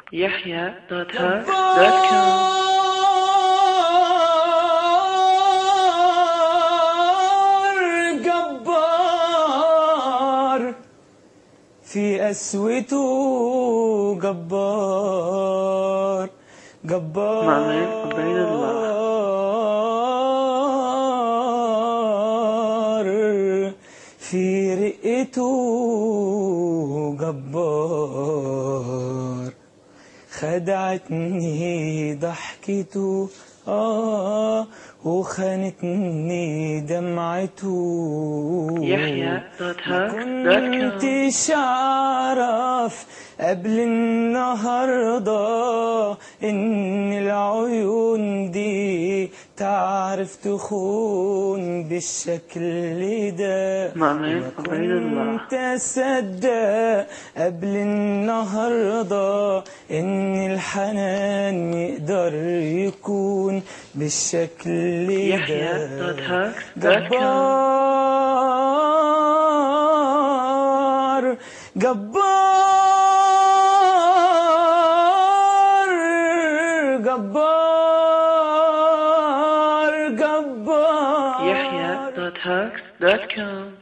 يحيى.هاك.com جبار جبار في قسوته جبار جبار معمر عبيد الله. في رقته جبار خدعتني ضحكته آه وخانتني دمعته يحيى.هاك.com كنتش أعرف قبل النهاردة إن العيون دي تعرف تخون بالشكل ده معمر عبيد الله. كنت أصدق قبل النهاردة إن الحنان يقدر يكون بالشكل ده يحيى.هاك.com جبار جبار جبار جبار يحيى.هاك.com